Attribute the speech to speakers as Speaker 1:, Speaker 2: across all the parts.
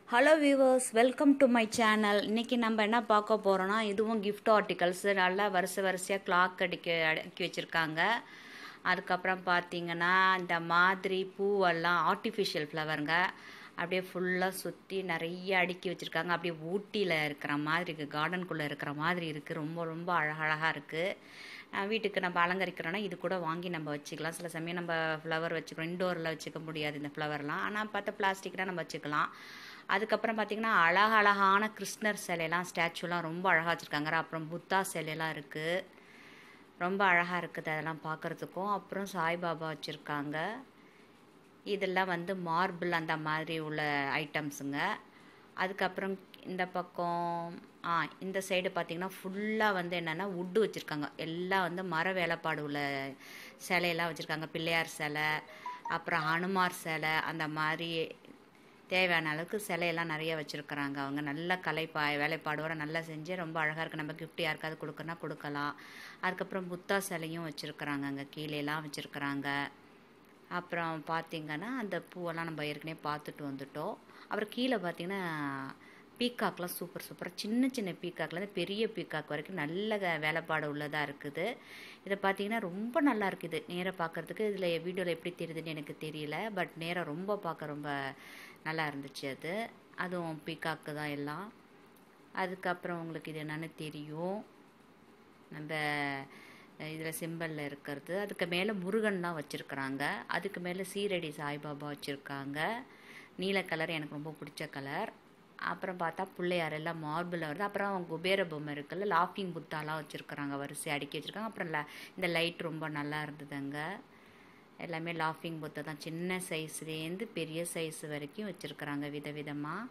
Speaker 1: hello viewers welcome to my channel இன்னைக்கு நம்ம என்ன பார்க்க போகிறோன்னா இதுவும் கிஃப்ட் ஆர்டிகல்ஸ் நல்லா வரிசை வரிசையாக கிளாக் அடிக்க அடுக்கி வச்சுருக்காங்க அதுக்கப்புறம் பார்த்தீங்கன்னா இந்த மாதிரி பூவெல்லாம் ஆர்டிஃபிஷியல் ஃப்ளவருங்க அப்படியே ஃபுல்லாக சுற்றி நிறைய அடுக்கி வச்சுருக்காங்க அப்படியே ஊட்டியில் இருக்கிற மாதிரி இருக்குது கார்டனுக்குள்ளே இருக்கிற மாதிரி இருக்குது ரொம்ப ரொம்ப அழகழகாக இருக்குது வீட்டுக்கு நம்ம அலங்கரிக்கிறோன்னா இது கூட வாங்கி நம்ம வச்சுக்கலாம் சில சமயம் நம்ம ஃப்ளவர் வச்சுக்கிறோம் இண்டோரில் வச்சுக்க முடியாது இந்த ஃப்ளவர்லாம் ஆனால் பார்த்தா பிளாஸ்டிக்னா நம்ம வச்சுக்கலாம் அதுக்கப்புறம் பார்த்திங்கன்னா அழகழகான கிருஷ்ணர் சிலையெல்லாம் ஸ்டாச்சுலாம் ரொம்ப அழகாக வச்சுருக்காங்க அப்புறம் புத்தா சிலையெல்லாம் இருக்குது ரொம்ப அழகாக இருக்குது அதெல்லாம் பார்க்குறதுக்கும் அப்புறம் சாய்பாபா வச்சுருக்காங்க இதெல்லாம் வந்து மார்பிள் அந்த மாதிரி உள்ள ஐட்டம்ஸுங்க அதுக்கப்புறம் இந்த பக்கம் ஆ இந்த சைடு பார்த்திங்கன்னா ஃபுல்லாக வந்து என்னென்னா உட்டு வச்சுருக்காங்க எல்லாம் வந்து மர வேலைப்பாடு உள்ள சிலையெல்லாம் வச்சுருக்காங்க பிள்ளையார் சிலை அப்புறம் ஹனுமார் சிலை அந்த மாதிரி தேவையான அளவுக்கு சிலையெல்லாம் நிறைய வச்சுருக்குறாங்க அவங்க நல்ல கலைப்பா வேலைப்பாடோட நல்லா செஞ்சு ரொம்ப அழகாக இருக்குது நம்ம கிஃப்ட் யாருக்காவது கொடுக்கணும்னா கொடுக்கலாம் அதுக்கப்புறம் புத்தா சிலையும் வச்சுருக்குறாங்க அங்கே கீழேலாம் வச்சுருக்குறாங்க அப்புறம் பார்த்திங்கன்னா அந்த பூவெல்லாம் நம்ம ஏற்கனவே பார்த்துட்டு வந்துட்டோம் அப்புறம் கீழே பார்த்திங்கன்னா பீக்காக்லாம் சூப்பர் சூப்பராக சின்ன சின்ன பீக்காக்லேருந்து பெரிய பீக்காக் வரைக்கும் நல்ல வேலைப்பாடு உள்ளதாக இருக்குது இதை பார்த்தீங்கன்னா ரொம்ப நல்லா இருக்குது நேராக பார்க்குறதுக்கு இதில் வீடியோவில் எப்படி தெரியுதுன்னு எனக்கு தெரியல பட் நேராக ரொம்ப பார்க்க ரொம்ப நல்லா இருந்துச்சு அது அதுவும் பீக்காக்கு தான் எல்லாம் அதுக்கப்புறம் உங்களுக்கு இது என்னென்னு தெரியும் நம்ம இதில் சிம்பிளில் இருக்கிறது அதுக்கு மேலே முருகன்லாம் வச்சுருக்குறாங்க அதுக்கு மேலே சீரடி சாய்பாபா வச்சுருக்காங்க நீல கலர் எனக்கு ரொம்ப பிடிச்ச கலர் அப்புறம் பார்த்தா பிள்ளையார் எல்லாம் மார்பிள் வருது அப்புறம் குபேர பொம்மை இருக்குல்ல லாஃபிங் புத்தாலாம் வச்சுருக்குறாங்க வரிசை அடுக்கி வச்சுருக்காங்க அப்புறம் இந்த லைட் ரொம்ப நல்லா இருந்ததுங்க எல்லாமே லாஃபிங் புத்தை தான் சின்ன சைஸ்லேருந்து பெரிய சைஸ் வரைக்கும் வச்சுருக்குறாங்க விதவிதமாக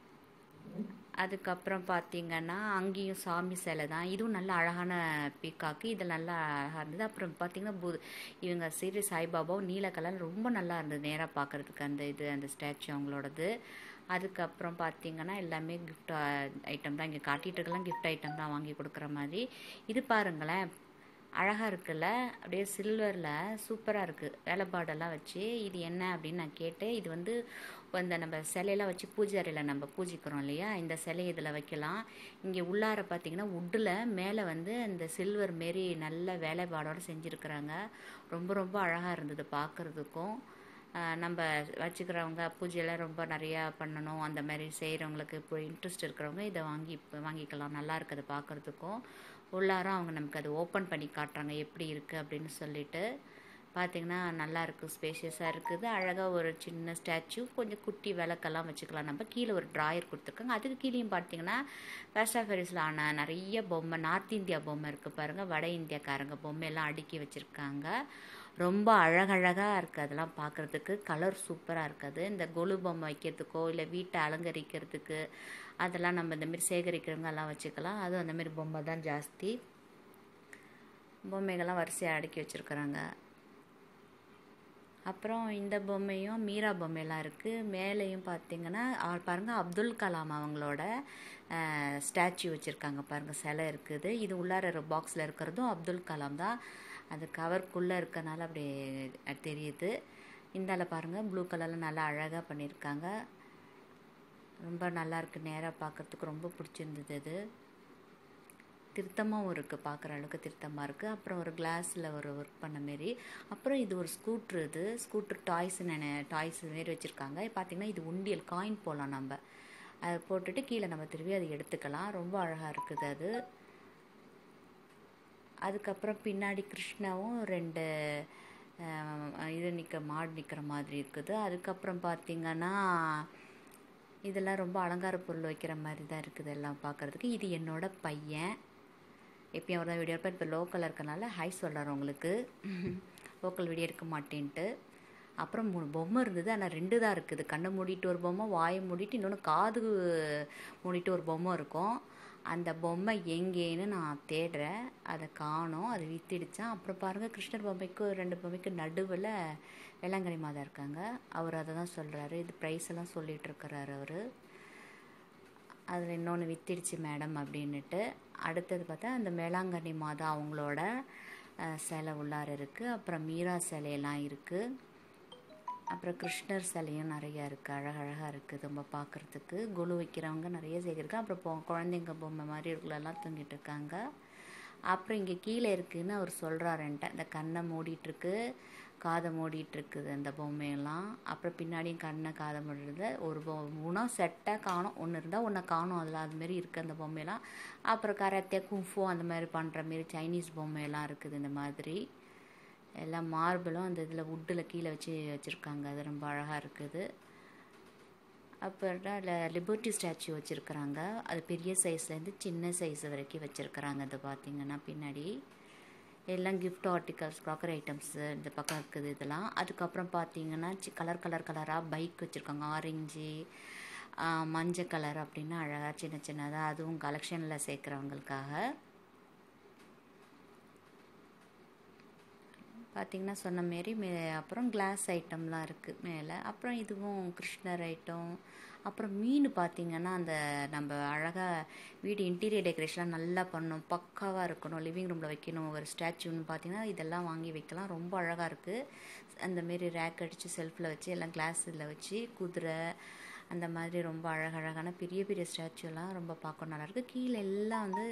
Speaker 1: அதுக்கப்புறம் பார்த்திங்கன்னா அங்கேயும் சாமி சிலை தான் இதுவும் நல்ல அழகான பீக்காக்கு இது நல்லா அழகாக இருந்தது அப்புறம் பார்த்திங்கன்னா பூ இவங்க சீரி சாய்பாபாவும் நீல கலர் ரொம்ப நல்லா இருந்தது நேராக பார்க்குறதுக்கு அந்த இது அந்த ஸ்டாச்சு அவங்களோடது அதுக்கப்புறம் பார்த்திங்கன்னா எல்லாமே கிஃப்ட் ஐட்டம் தான் இங்கே காட்டிகிட்டு இருக்கலாம் கிஃப்ட் ஐட்டம் தான் வாங்கி கொடுக்குற மாதிரி இது பாருங்களேன் அழகாக இருக்குல்ல அப்படியே சில்வரில் சூப்பராக இருக்குது வேலைப்பாடெல்லாம் வச்சு இது என்ன அப்படின்னு நான் கேட்டேன் இது வந்து இந்த நம்ம சிலையெல்லாம் வச்சு பூஜை அறையில் நம்ம பூஜிக்கிறோம் இல்லையா இந்த சிலை இதில் வைக்கலாம் இங்கே உள்ளார பார்த்திங்கன்னா உட்டில் மேலே வந்து இந்த சில்வர் மாரி நல்ல வேலைப்பாடோடு செஞ்சுருக்குறாங்க ரொம்ப ரொம்ப அழகாக இருந்தது பார்க்குறதுக்கும் நம்ம வச்சுக்கிறவங்க பூஜையெல்லாம் ரொம்ப நிறையா பண்ணணும் அந்த மாதிரி செய்கிறவங்களுக்கு இப்போ இன்ட்ரெஸ்ட் இருக்கிறவங்க இதை வாங்கி வாங்கிக்கலாம் நல்லா இருக்குது பார்க்குறதுக்கும் உள்ளாரம் அவங்க நமக்கு அது ஓப்பன் பண்ணி காட்டுறாங்க எப்படி இருக்குது அப்படின்னு சொல்லிட்டு பார்த்திங்கன்னா நல்லா இருக்குது ஸ்பேஷியஸாக இருக்குது அழகாக ஒரு சின்ன ஸ்டாச்சு கொஞ்சம் குட்டி விளக்கெல்லாம் வச்சுக்கலாம் நம்ம கீழே ஒரு ட்ராயர் கொடுத்துருக்காங்க அதுக்கு கீழேயும் பார்த்தீங்கன்னா வெஸ்ட் ஆஃபரிஸில் ஆன நிறைய பொம்மை நார்த் இந்தியா பொம்மை இருக்குது பாருங்கள் வட இந்தியாக்காரங்க பொம்மையெல்லாம் அடுக்கி வச்சுருக்காங்க ரொம்ப அழகழகாக இருக்குது அதெல்லாம் பார்க்குறதுக்கு கலர் சூப்பராக இருக்குது இந்த கொலு பொம்மை வைக்கிறதுக்கோ இல்லை வீட்டை அலங்கரிக்கிறதுக்கு அதெல்லாம் நம்ம இந்தமாரி சேகரிக்கிறவங்க எல்லாம் வச்சுக்கலாம் அதுவும் அந்தமாரி பொம்மை தான் ஜாஸ்தி பொம்மைகள்லாம் வரிசையாக அடுக்கி வச்சுருக்குறாங்க அப்புறம் இந்த பொம்மையும் மீரா பொம்மையெல்லாம் இருக்குது மேலேயும் பார்த்திங்கன்னா பாருங்கள் அப்துல் கலாம் அவங்களோட ஸ்டாச்சு வச்சுருக்காங்க பாருங்கள் சிலை இருக்குது இது உள்ளார பாக்ஸில் இருக்கிறதும் அப்துல் கலாம் தான் அது கவர்க்குள்ளே இருக்கனால அப்படி தெரியுது இந்தால பாருங்கள் ப்ளூ கலரில் நல்லா அழகாக பண்ணியிருக்காங்க ரொம்ப நல்லா இருக்குது நேராக பார்க்குறதுக்கு ரொம்ப பிடிச்சிருந்தது அது திருத்தமாகவும் இருக்குது பார்க்குற அளவுக்கு திருத்தமாக இருக்குது அப்புறம் ஒரு கிளாஸில் ஒரு ஒர்க் பண்ண மாரி அப்புறம் இது ஒரு ஸ்கூட்ரு இது ஸ்கூட்ரு டாய்ஸ் நான் டாய்ஸ் மாரி வச்சுருக்காங்க பார்த்திங்கன்னா இது உண்டியல் காயின் போடலாம் நம்ம அதை போட்டுட்டு கீழே நம்ம திரும்பி அதை எடுத்துக்கலாம் ரொம்ப அழகாக இருக்குது அது அதுக்கப்புறம் பின்னாடி கிருஷ்ணாவும் ரெண்டு இது நிற்க மாடு நிற்கிற மாதிரி இருக்குது அதுக்கப்புறம் பார்த்திங்கன்னா இதெல்லாம் ரொம்ப அலங்கார பொருள் வைக்கிற மாதிரி தான் இருக்குது எல்லாம் பார்க்குறதுக்கு இது என்னோட பையன் எப்பயும் அவர் தான் வீடியோ எடுப்பேன் இப்போ லோக்கலில் இருக்கனால ஹை சொல்கிறார் உங்களுக்கு லோக்கல் வீடியோ எடுக்க மாட்டேன்ட்டு அப்புறம் மூணு பொம்மை இருந்தது ஆனால் ரெண்டு தான் இருக்குது கண்ணை மூடிட்டு ஒரு பொம்மை வாயை மூடிட்டு இன்னொன்று காது மூடிட்டு ஒரு பொம்மை இருக்கும் அந்த பொம்மை எங்கேன்னு நான் தேடுறேன் அதை காணோம் அதை வித்திடுச்சேன் அப்புறம் பாருங்கள் கிருஷ்ணர் பொம்மைக்கு ரெண்டு பொம்மைக்கு நடுவில் வேளாங்கண்ணி மாதா இருக்காங்க அவர் அதை தான் சொல்கிறாரு இது ப்ரைஸ் எல்லாம் சொல்லிகிட்டு இருக்கிறாரு அவர் அதில் இன்னொன்று வித்திடுச்சு மேடம் அப்படின்னுட்டு அடுத்தது பார்த்தா அந்த வேளாங்கண்ணி மாதா அவங்களோட சிலை உள்ளார இருக்குது அப்புறம் மீரா சிலையெல்லாம் இருக்குது அப்புறம் கிருஷ்ணர் சிலையும் நிறையா இருக்குது அழகழகாக இருக்குது ரொம்ப பார்க்குறதுக்கு கொலு வைக்கிறவங்க நிறைய சேர்க்குறாங்க அப்புறம் பொ குழந்தைங்க பொம்மை மாதிரி இருக்குள்ளெல்லாம் தூங்கிட்டு இருக்காங்க அப்புறம் இங்கே கீழே இருக்குதுன்னு அவர் சொல்கிறார் என்கிட்ட இந்த கண்ணை மூடிட்டுருக்கு காதை மூடிட்டுருக்குது அந்த பொம்மையெல்லாம் அப்புறம் பின்னாடியும் கண்ணை காதை மூடிடுது ஒரு பொ மூணாக செட்டாக காணும் ஒன்று இருந்தால் ஒன்று காணும் அதில் அதுமாரி இருக்குது அந்த பொம்மையெல்லாம் அப்புறம் கராத்தே கும்ஃபோ அந்த மாதிரி பண்ணுற மாரி சைனீஸ் பொம்மையெல்லாம் இருக்குது இந்த மாதிரி எல்லாம் மார்பிளும் அந்த இதில் வுட்டில் கீழே வச்சு வச்சுருக்காங்க அது ரொம்ப அழகாக இருக்குது அப்புறம் லிபர்ட்டி ஸ்டாச்சு வச்சுருக்குறாங்க அது பெரிய சைஸ்லேருந்து சின்ன சைஸ் வரைக்கும் வச்சுருக்குறாங்க அது பார்த்திங்கன்னா பின்னாடி எல்லாம் கிஃப்ட் ஆர்டிகல்ஸ் க்ராக்கர் ஐட்டம்ஸு இந்த பக்கம் இருக்குது இதெல்லாம் அதுக்கப்புறம் பார்த்தீங்கன்னா கலர் கலர் கலராக பைக் வச்சுருக்காங்க ஆரஞ்சு மஞ்சள் கலர் அப்படின்னா அழகாக சின்ன சின்னதாக அதுவும் கலெக்ஷனில் சேர்க்குறவங்களுக்காக பார்த்திங்கன்னா சொன்ன மாரி மே அப்புறம் கிளாஸ் ஐட்டம்லாம் இருக்குது மேலே அப்புறம் இதுவும் கிருஷ்ணர் ஐட்டம் அப்புறம் மீன் பார்த்திங்கன்னா அந்த நம்ம அழகாக வீடு இன்டீரியர் டெக்கரேஷன்லாம் நல்லா பண்ணணும் பக்காவாக இருக்கணும் லிவிங் ரூமில் வைக்கணும் ஒரு ஸ்டாச்சுன்னு பார்த்திங்கன்னா இதெல்லாம் வாங்கி வைக்கலாம் ரொம்ப அழகாக இருக்குது அந்தமாரி ரேக் அடித்து செல்ஃபில் வச்சு எல்லாம் கிளாஸில் வச்சு குதிரை அந்த மாதிரி ரொம்ப அழகழகான பெரிய பெரிய ஸ்டாச்சுலாம் ரொம்ப பார்க்க நல்லாயிருக்கு கீழே எல்லாம் வந்து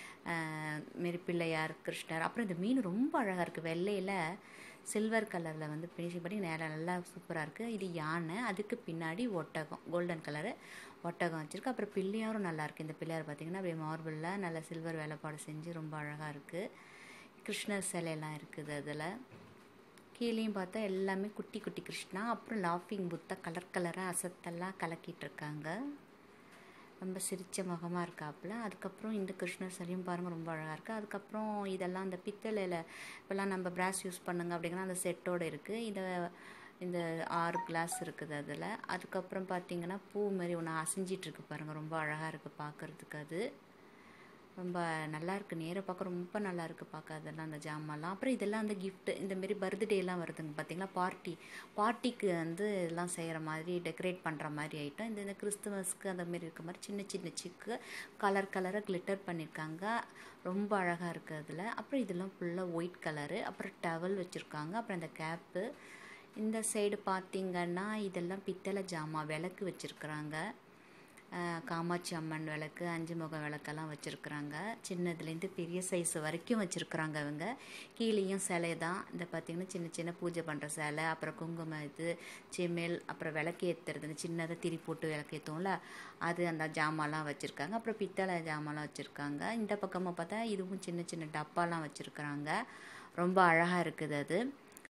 Speaker 1: மாரி பிள்ளையார் கிருஷ்ணர் அப்புறம் இந்த மீன் ரொம்ப அழகாக இருக்குது வெள்ளையில் சில்வர் கலரில் வந்து ஃபினிஷிங் பண்ணி நேரம் நல்லா சூப்பராக இருக்குது இது யானை அதுக்கு பின்னாடி ஒட்டகம் கோல்டன் கலரு ஒட்டகம் வச்சுருக்கு அப்புறம் பிள்ளையாரும் நல்லாயிருக்கு இந்த பிள்ளையார் பார்த்திங்கன்னா அப்படியே மார்பிளில் நல்ல சில்வர் வேலைப்பாடு செஞ்சு ரொம்ப அழகாக இருக்குது கிருஷ்ணர் சிலையெல்லாம் இருக்குது அதில் கீழேயும் பார்த்தா எல்லாமே குட்டி குட்டி கிருஷ்ணா அப்புறம் லாஃபிங் புத்தா கலர் கலராக அசத்தெல்லாம் கலக்கிட்டு இருக்காங்க ரொம்ப சிரித்த முகமாக இருக்காப்புல அதுக்கப்புறம் இந்த கிருஷ்ணர் சிலையும் பாருங்கள் ரொம்ப அழகாக இருக்குது அதுக்கப்புறம் இதெல்லாம் அந்த பித்தளையில் இப்போல்லாம் நம்ம பிராஸ் யூஸ் பண்ணுங்க அப்படிங்கிற அந்த செட்டோடு இருக்குது இதை இந்த ஆறு கிளாஸ் இருக்குது அதில் அதுக்கப்புறம் பார்த்தீங்கன்னா பூ மாதிரி ஒன்று அசைஞ்சிட்ருக்கு பாருங்கள் ரொம்ப அழகாக இருக்குது பார்க்குறதுக்கு அது ரொம்ப நல்லா இருக்குது நேராக பார்க்க ரொம்ப நல்லா இருக்குது பார்க்க அதெல்லாம் அந்த ஜாமான்லாம் அப்புறம் இதெல்லாம் அந்த கிஃப்ட் இந்த மாரி பர்த்டேலாம் வருதுங்க பார்த்தீங்களா பார்ட்டி பார்ட்டிக்கு வந்து இதெல்லாம் செய்கிற மாதிரி டெக்கரேட் பண்ணுற மாதிரி ஐட்டம் இந்த இந்த கிறிஸ்துமஸ்க்கு அந்த மாரி இருக்க மாதிரி சின்ன சின்ன சிக்கு கலர் கலராக கிளிட்டர் பண்ணியிருக்காங்க ரொம்ப அழகாக இருக்குது அதில் அப்புறம் இதெல்லாம் ஃபுல்லாக ஒயிட் கலரு அப்புறம் டவல் வச்சுருக்காங்க அப்புறம் இந்த கேப்பு இந்த சைடு பார்த்திங்கன்னா இதெல்லாம் பித்தளை ஜாமான் விளக்கு வச்சுருக்குறாங்க காமாட்சி அம்மன் விளக்கு அஞ்சு முக விளக்கெல்லாம் வச்சுருக்குறாங்க சின்னதுலேருந்து பெரிய சைஸ் வரைக்கும் வச்சுருக்குறாங்க இவங்க கீழேயும் சிலை தான் இந்த பார்த்திங்கன்னா சின்ன சின்ன பூஜை பண்ணுற சிலை அப்புறம் குங்குமம் இது சிமில் அப்புறம் விளக்கு ஏற்றுறது சின்னதாக திரி போட்டு விளக்கு ஏற்றுவோம்ல அது அந்த ஜாமான்லாம் வச்சுருக்காங்க அப்புறம் பித்தளை ஜாமான்லாம் வச்சுருக்காங்க இந்த பக்கமாக பார்த்தா இதுவும் சின்ன சின்ன டப்பாலாம் வச்சுருக்குறாங்க ரொம்ப அழகாக இருக்குது அது